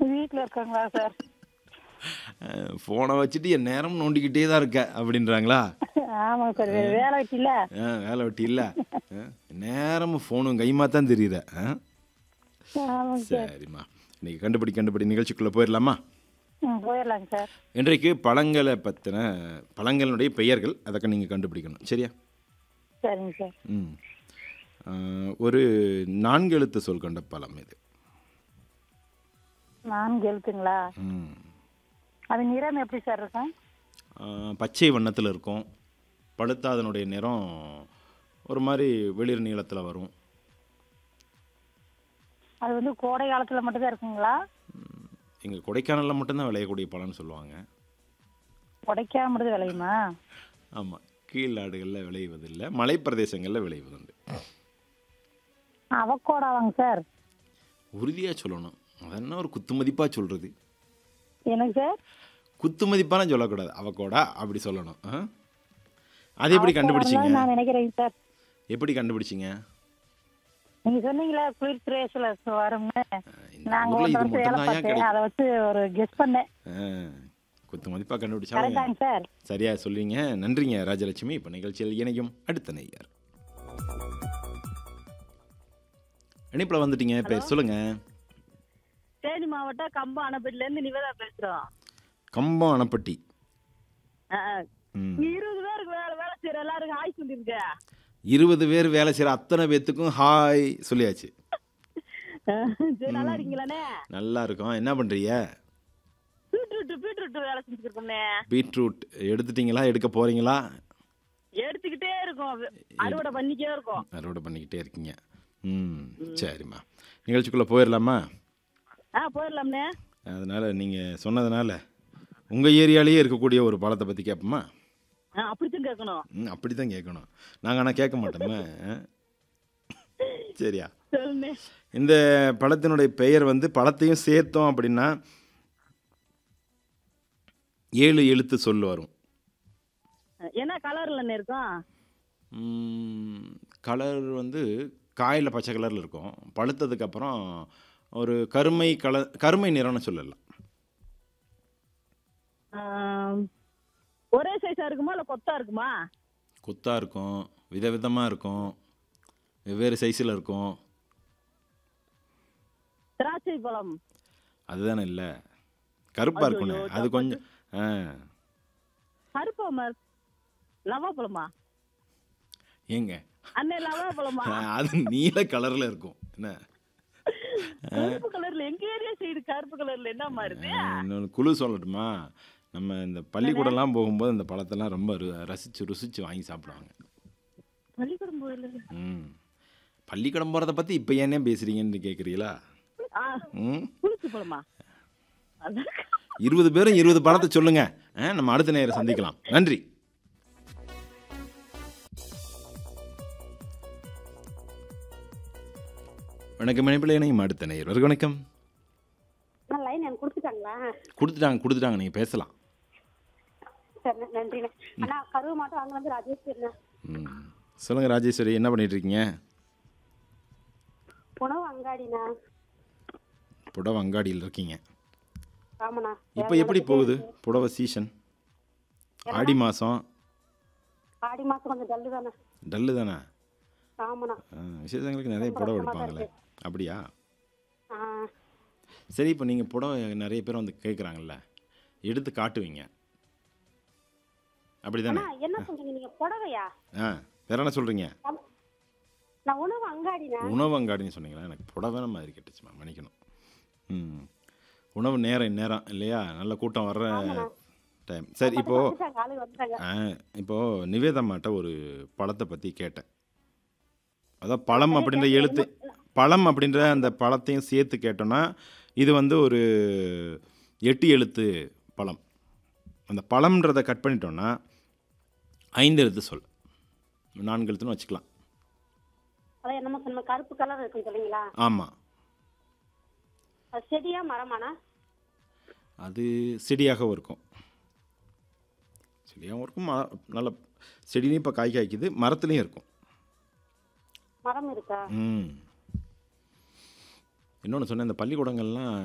வீட்டில் இருக்காங்களா சார் ஃபோனை வச்சுட்டு என் நேரம் நோண்டிக்கிட்டே தான் இருக்க அப்படின்றாங்களா ஆமாங்க சார் வேற வேலை வெட்டில ஆ வேலை வெட்டி இல்லை நேரமும் ஃபோனும் கைமா தான் தெரியுத ஆ ஆமாங்க சார் சரிம்மா இன்னைக்கு கண்டுபிடி கண்டுபிடி நிகழ்ச்சிக்குள்ளே போயிடலாமா ம் போயிடலாங்க சார் இன்றைக்கு பழங்களை பற்றின பழங்களுடைய பெயர்கள் அதை நீங்கள் கண்டுபிடிக்கணும் சரியா சரிங்க சார் ம் ஆ, ஒரு நான்கு எழுத்து சொல் கொண்ட பழம் இது நான்கு எழுத்துங்களா ம் அது நிறம் எப்படி சார் இருக்கும் ஆ, பச்சை வண்ணத்தில் இருக்கும் பழுத்தா அதனுடைய நிறம் ஒரு மாதிரி வெளிர் நீளத்தில் வரும் அது வந்து கோடை காலத்தில் மட்டும்தான் இருக்குங்களா இங்கே கொடைக்கானலில் மட்டும்தான் விளையக்கூடிய பழம்னு சொல்லுவாங்க கொடைக்காம மட்டும் விளையுமா ஆமாம் கீழ்நாடுகளில் விளைவதில்லை மலைப்பிரதேசங்களில் விளைவதுண்டு அவக்கோடாவாங்க சார் உறுதியாக சொல்லணும் அது என்ன ஒரு குத்து மதிப்பாக சொல்கிறது எனக்கு சார் குத்து மதிப்பான சொல்லக்கூடாது அவக்கோடா அப்படி சொல்லணும் ஆ? அது எப்படி கண்டுபிடிச்சிங்க நான் நினைக்கிறேங்க சார் எப்படி கண்டுபிடிச்சிங்க நீங்க சொன்னீங்களா குளிர் பிரேசில் வரும்னு இந்த நாங்க ஊரில் ஒரு இது வருஷம் வேலை மட்டும்தான் ஏன் பார்த்தேன் கிடைக்கும் அதை வச்சு ஒரு கெஸ் பண்ணேன் ஆ, குத்து மதிப்பாக கண்டுபிடிச்சா கரெக்டாங்க சார் சரியா சொல்றீங்க நன்றிங்க ராஜலட்சுமி இப்போ நிகழ்ச்சியில் இணையும் அடுத்த நெய்யார் இணைப்பில் வந்துட்டீங்க பேர் சொல்லுங்க தேனி மாவட்டம் கம்பம் அணைப்பட்டில இருந்து நிவேதா பேசுறோம் கம்பம் அணப்பட்டி ஆ, ஆ. ம். இருபது பேருக்கு வேலை வேலை செய்யற எல்லாருக்கும் ஆய் சொல்லிருக்க இருபது பேர் வேலை செய்கிற அத்தனை பேத்துக்கும் ஹாய் சொல்லியாச்சு சரி நல்லா இருக்கீங்களாண்ணே நல்லா இருக்கும் என்ன பண்ணுறீங்க பீட்ரூட் பீட்ரூட் வேலை செஞ்சுருக்கோம்ண்ணே பீட்ரூட் எடுத்துட்டீங்களா எடுக்க போகிறீங்களா எடுத்துக்கிட்டே இருக்கோம் அறுவடை பண்ணிக்கே இருக்கோம் அறுவடை பண்ணிக்கிட்டே இருக்கீங்க ம் சரிம்மா நிகழ்ச்சிக்குள்ளே போயிடலாமா ஆ போயிடலாம்ண்ணே அதனால் நீங்கள் சொன்னதுனால உங்கள் ஏரியாலேயே இருக்கக்கூடிய ஒரு பழத்தை பற்றி கேட்போமா ஆ அப்படித்தான் கேட்கணும் ம் அப்படி தான் கேட்கணும் நாங்கள் ஆனால் கேட்க மாட்டோமே ஆ? சரியா சொல்லுண்ணே இந்த பழத்தினுடைய பெயர் வந்து பழத்தையும் சேர்த்தோம் அப்படின்னா ஏழு எழுத்து சொல் வரும் என்ன கலர்லண்ணே இருக்கும் கலர் வந்து காயில் பச்சை கலரில் இருக்கும் பழுத்ததுக்கப்புறம் ஒரு கருமை கலர் கருமை நிறம்னு சொல்லலாம் ஆ, ஒரே சைஸா இருக்குமா இல்ல கொத்தா இருக்குமா கொத்தாக இருக்கும் விதவிதமாக இருக்கும் வெவ்வேறு சைஸில் இருக்கும் திராட்சை பழம் அதுதானே இல்லை கருப்பாக இருக்குண்ணே ஐயோ, அது கொஞ்சம் ஆ கருப்பா மர் லவா பழமா ஏங்க அண்ணே லவா பழமா அது நீல கலரில் இருக்கும் என்ன கருப்பு கலர்ல எங்க ஏரியா சைடு கருப்பு கலர்ல என்ன மாறுது இன்னொன்று குழு சொல்லட்டுமா நம்ம இந்த பள்ளிக்கூடம்லாம் போகும்போது இந்த பழத்தெல்லாம் ரொம்ப ரு- ரசிச்சு ருசிச்சு வாங்கி சாப்பிடுவாங்க பள்ளிக்கூடம் போயில ம் பள்ளிக்கூடம் போகிறத பற்றி இப்போ ஏனே பேசுகிறீங்கன்னு கேட்குறீங்களா ஆ ம் புளிச்சு பழமா அதான். இருபது பேரும் இருபது பழத்தை சொல்லுங்க ஆ, நம்ம அடுத்த நேரம் சந்திக்கலாம் நன்றி வணக்கம் இணைப்பில் இணையும் அடுத்த நேயர் வருக வணக்கம் லைன் எனக்கு கொடுத்துட்டாங்களா கொடுத்துட்டாங்க கொடுத்துட்டாங்க நீங்கள் பேசலாம் சரி ந- நன்றிண்ணே அண்ணா கருவு மாட்டம் அங்கே வந்து ராஜேஸ்வரிண்ணா ம் சொல்லுங்கள் ராஜேஸ்வரி என்ன பண்ணிட்டு இருக்கீங்க உணவு அங்காடிண்ணா புடவை அங்காடியில் இருக்கீங்க ஆமாண்ணா இப்போ எப்படி போகுது புடவை சீசன் ஆடி மாதம் ஆடி மாதம் கொஞ்சம் டல்லு தானே டல்லு தானே ஆமாண்ணா ஆ, விசேஷங்களுக்கு நிறைய புடவை எடுப்பாங்களே அப்படியா ஆ சரி இப்போ நீங்கள் புடவை நிறைய பேர் வந்து கேட்குறாங்கல்ல எடுத்து காட்டுவீங்க அப்படி தானே அண்ணா என்ன சொல்றீங்க நீங்க புடவையா ஆ வேற என்ன சொல்கிறீங்க ஆம். நான் உணவு அங்காடிண்ணா உணவு அங்காடின்னு சொன்னீங்களா எனக்கு புடவை மாதிரி கேட்டுச்சுமா மன்னிக்கணும் ம் உணவு நேரம் நேரம் இல்லையா நல்ல கூட்டம் வர்ற டைம் சரி இப்போது வந்துட்டாங்க ஆளு வந்துட்டாங்க ஆ, இப்போ நிவேதம்மாட்ட ஒரு பழத்தை பற்றி கேட்டேன் அதான் பழம் அப்படின்ற எழுத்து பழம் அப்படின்ற அந்த பழத்தையும் சேர்த்து கேட்டோன்னா இது வந்து ஒரு எட்டு எழுத்து பழம் அந்த பழம்ன்றதை கட் பண்ணிட்டோன்னா ஐந்து எழுத்து சொல் நான்கு எழுத்துன்னு வச்சுக்கலாம் அதான் என்னமோ சொன்ன கருப்பு கலர் இருக்குன்னு சொல்றீங்களா ஆமாம் அது செடியா மரமாண்ணா அது செடியாகவும் இருக்கும் செடியாகவும் இருக்கும் ம நல்ல செடிலையும் இப்போ காய் காய்க்குது மரத்துலேயும் இருக்கும் மரம் இருக்கா ம் இன்னொன்று சொன்னேன் இந்த பள்ளிக்கூடங்கள்லாம்